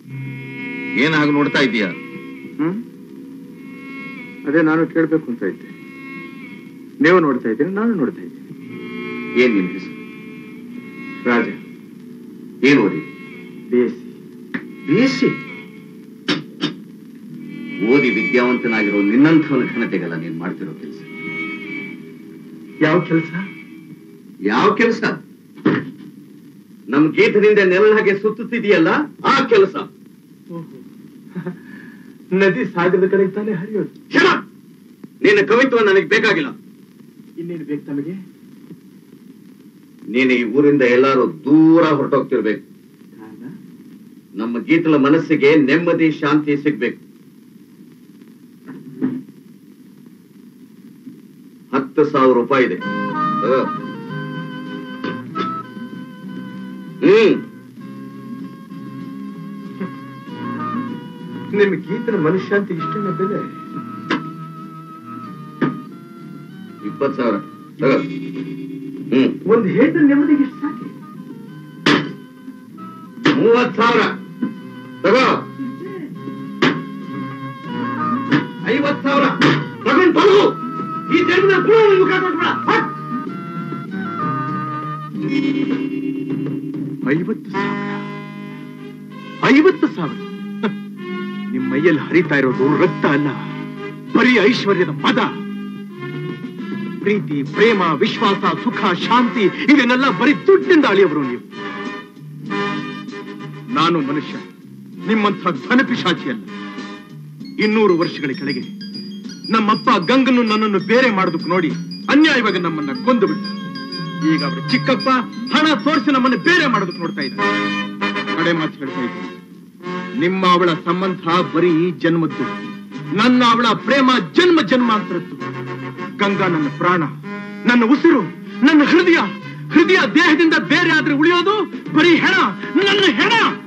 ಏನ್ ಹಾಗೆ ನೋಡ್ತಾ ಇದೀಯಾ ಹ್ಮ್ ಅದೇ ನಾನು ಕೇಳ್ಬೇಕು ಅಂತ ಇದ್ದೆ ನೀವು ನೋಡ್ತಾ ಇದ್ದೀನಿ ನಾನು ನೋಡ್ತಾ ಇದ್ದೀನಿ ಏನ್ ನಿನ್ ಹೆಸರು ರಾಜ ಏನ್ ಓದಿ B S C B S C ಓದಿ ವಿದ್ಯಾವಂತನಾಗಿರೋ ನಿನ್ನಂಥವನ ಘನತೆಗಲ್ಲ ನೀನ್ ಮಾಡ್ತಿರೋ ಕೆಲಸ ಯಾವ ಕೆಲಸ ಯಾವ ಕೆಲಸ ನಮ್ ಗೀತದಿಂದ ನೆಲ ಹಾಗೆ ಸುತ್ತುತ್ತಿದೆಯಲ್ಲ ಆ ಕೆಲಸ ನದಿ ಸಾಗರದ ಕಡೆ ತಾನೇ ಹರಿಯೋದು ನಿನ್ನ ಕವಿತ್ವ ನನಗೆ ಬೇಕಾಗಿಲ್ಲ ಇನ್ನೇನು ಬೇಕು ತಮಗೆ ನೀನು ಈ ಊರಿಂದ ಎಲ್ಲಾರು ದೂರ ಹೊರಟೋಗ್ತಿರ್ಬೇಕು ಕಾರಣ ನಮ್ಮ ಗೀತಲ ಮನಸ್ಸಿಗೆ ನೆಮ್ಮದಿ ಶಾಂತಿ ಸಿಗ್ಬೇಕು ಹತ್ತು ಸಾವಿರ ರೂಪಾಯಿ ಇದೆ ತಗೋ. ಹ್ಮ್ ನಿಮ್ ಗೀತನ ಮನುಷ್ಯ ಅಂತ ಇಷ್ಟೇನ ಬೆಲೆ ಇಪ್ಪತ್ತು ಸಾವಿರ ತಗೋ. ಹ್ಮ್ ಒಂದು ಹೇಟ ನೆಮ್ಮದಿಗೆ ಇಷ್ಟು ಸಾಕೆ ಮೂವತ್ ಸಾವಿರ ತಗೋ ಐವತ್ ಸಾವಿರ ತಗೊಂಡ್ ತಗೋ ಈ ಜನ್ಮದ ಪುನಃ ನಿನ್ ಮುಖ ತೋರ್ಸ್ಬೇಡ. ಹಟ್. ಐವತ್ತು ಸಾವಿರ ಐವತ್ತು ಸಾವಿರ ನಿಮ್ಮ ಮೈಯಲ್ಲಿ ಹರಿತಾ ಇರೋದು ರಕ್ತ ಅಲ್ಲ ಬರೀ ಐಶ್ವರ್ಯದ ಮದ ಪ್ರೀತಿ ಪ್ರೇಮ ವಿಶ್ವಾಸ ಸುಖ ಶಾಂತಿ ಇದನ್ನೆಲ್ಲ ಬರೀ ದುಡ್ಡಿಂದ ಅಳಿಯವರು ನೀವು ನಾನು ಮನುಷ್ಯ ನಿಮ್ಮಂಥ ಘನಪಿಶಾಚಿ ಅಲ್ಲ ಇನ್ನೂರು ವರ್ಷಗಳ ಕೆಳಗೆ ನಮ್ಮಪ್ಪ ಗಂಗನ್ನು ನನ್ನನ್ನು ಬೇರೆ ಮಾಡೋದಕ್ಕೆ ನೋಡಿ ಅನ್ಯಾಯವಾಗಿ ನಮ್ಮನ್ನ ಕೊಂದು ಬಿಟ್ಟ ಈಗ ಅವ್ರ ಚಿಕ್ಕಪ್ಪ ಹಣ ತೋರಿಸಿ ನಮ್ಮನ್ನು ಬೇರೆ ಮಾಡೋದಕ್ಕೆ ನೋಡ್ತಾ ಇದ್ದಾರೆ ಕಡೆ ಮಾತು ಹೇಳ್ತಾ ಇದ್ದೀನಿ ನಿಮ್ಮ ಅವಳ ಸಂಬಂಧ ಬರೀ ಈ ಜನ್ಮದ್ದು ನನ್ನ ಅವಳ ಪ್ರೇಮ ಜನ್ಮ ಜನ್ಮಾಂತರದ್ದು ಗಂಗಾ ನನ್ನ ಪ್ರಾಣ ನನ್ನ ಉಸಿರು ನನ್ನ ಹೃದಯ ಹೃದಯ ದೇಹದಿಂದ ಬೇರೆ ಆದ್ರೆ ಉಳಿಯೋದು ಬರೀ ಹೆಣ ನನ್ನ ಹೆಣ